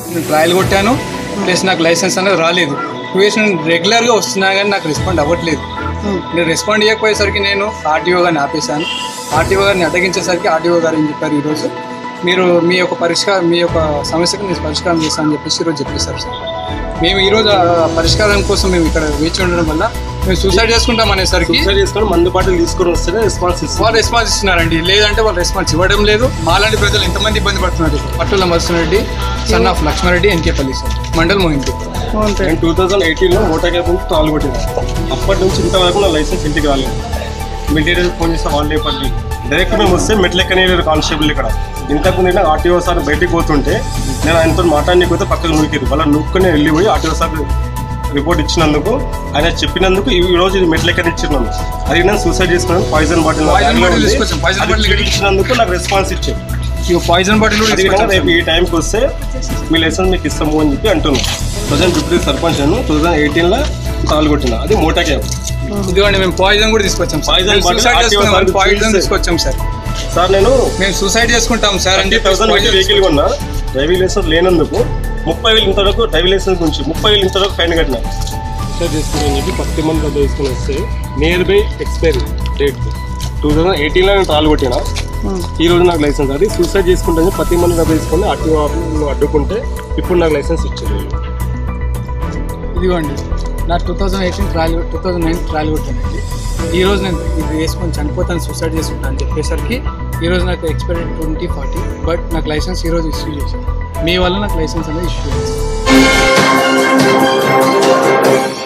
నేను ట్రయల్ కొట్టాను ప్లస్ నాకు లైసెన్స్ అనేది రాలేదు టూ ఇయర్స్ నేను రెగ్యులర్గా వస్తున్నా కానీ నాకు రెస్పాండ్ అవ్వట్లేదు నేను రెస్పాండ్ చేయకపోయేసరికి నేను ఆర్టీఓ గారిని ఆపేశాను ఆర్టీఓ గారిని అడ్డగించేసరికి ఆర్టీఓ గారు ఏం చెప్పారు ఈరోజు మీరు మీ యొక్క పరిష్కారం మీ యొక్క సమస్యకు నేను పరిష్కారం చేస్తానని చెప్పేసి ఈరోజు చెప్పేశారు సార్ మేము ఈరోజు ఆ పరిష్కారం కోసం మేము ఇక్కడ వేచి ఉండడం వల్ల మేము సూసైడ్ చేసుకుంటాం అనేసరికి సూసైడ్ చేసుకొని మందు బాటలు తీసుకొని వస్తేనే రెస్పాన్స్ ఇస్తారు వాళ్ళు రెస్పాన్స్ ఇస్తున్నారండి లేదంటే వాళ్ళు రెస్పాన్స్ ఇవ్వడం లేదు మాలాంటి ప్రజలు ఎంతమంది ఇబ్బంది పడుతున్నారు పట్టుల Matsyareddy son of Lakshmareddy Enkepally sir mandal మోహింటి నేను టూ థౌసండ్ ఎయిటీన్లో మోటార్ క్యాబ్ నుంచి తాలు కొట్టిన అప్పటి నుంచి ఇంతవరకు నా లైసెన్స్ ఇంటికి రాలేదు మెటీరియల్ ఫోన్ చేస్తే వాళ్ళే పడి డైరెక్ట్ మేము వస్తే మెట్లెక్కనే కానిస్టేబుల్ ఇక్కడ ఇంతకు నేను ఆర్టీఓ సార్ బయటికి పోతుంటే నేను ఆయనతో మాట్లాడకపోతే పక్కకు నూకిరు వాళ్ళ నూక్కుని వెళ్ళిపోయి ఆర్టీఓ సార్ రిపోర్ట్ ఇచ్చినందుకు ఆయన చెప్పినందుకు ఈ రోజు ఇది మెట్లెక్కని ఇచ్చినాను అది నేను సూసైడ్ చేసుకున్నాను పాయిజన్ బాటిల్ Poison bottle తీసుకొచ్చాం. Poison bottle ఇక్కడ ఇచ్చినందుకు నాకు రెస్పాన్స్ ఇచ్చారు ఈ పాయిజన్ బాటిల్ కూడా అది విధంగా తీసుకొచ్చాం రేపు ఈ టైంకి వస్తే మీ లైసెన్స్ మీకు ఇస్తాము అని చెప్పి అంటున్నాను టూ థౌసండ్ ఫిఫ్టీ సర్పంచ్ నేను టూ థౌసండ్ ఎయిటీన్లో తాలు కొట్టిన అది మోటా క్యాబ్ ఇదిగోండి మేము పాయిజన్ కూడా తీసుకొచ్చాం సార్ Poison మేము bottle సూసైడ్ RTO చేసుకున్నాం సార్కి పాయిజన్ చూస్తే- తీసుకొచ్చాం సార్ సార్ నేను మేము సూసైడ్ చేసుకుంటాం సార్ అని ట్వంటీ థౌసండ్ పెట్టి వెహికల్ కొన్నా డ్రైవింగ్ లైసెన్స్ లేనందుకు ముప్పై వేలు ఇంతవరకు డ్రైవింగ్ లైసెన్స్ గురించి ముప్పై వేలు ఇంతవరకు ఫైన్ కట్టిన సూసైడ్ చేసుకుని చెప్పి పత్తి మంది డబ్బు తీసుకుని వస్తే near by expiry date two thousand ఎయిటీన్లో నేను తాలు కొట్టిన ఈ రోజు నాకు లైసెన్స్ అది సూసైడ్ చేసుకుంటే పత్తి మంది డబ్బు తీసుకొని అటు నువ్వు అడ్డుకుంటే ఇప్పుడు నాకు లైసెన్స్ ఇచ్చారు ఇదిగోండి నా two thousand eighteen trial two thousand nine trial కొట్టానండి ఈ రోజు నేను ఇది వేసుకొని చనిపోతాను సూసైడ్ చేసుకుంటాను అని చెప్పేసరికి ఈ రోజు నాకు ఎక్స్పైరీ ట్వంటీ ఫార్టీ బట్ నాకు లైసెన్స్ ఈ రోజు ఇష్యూ చేశాను మీ వల్ల నాకు లైసెన్స్ అనేది ఇష్యూ చేశాను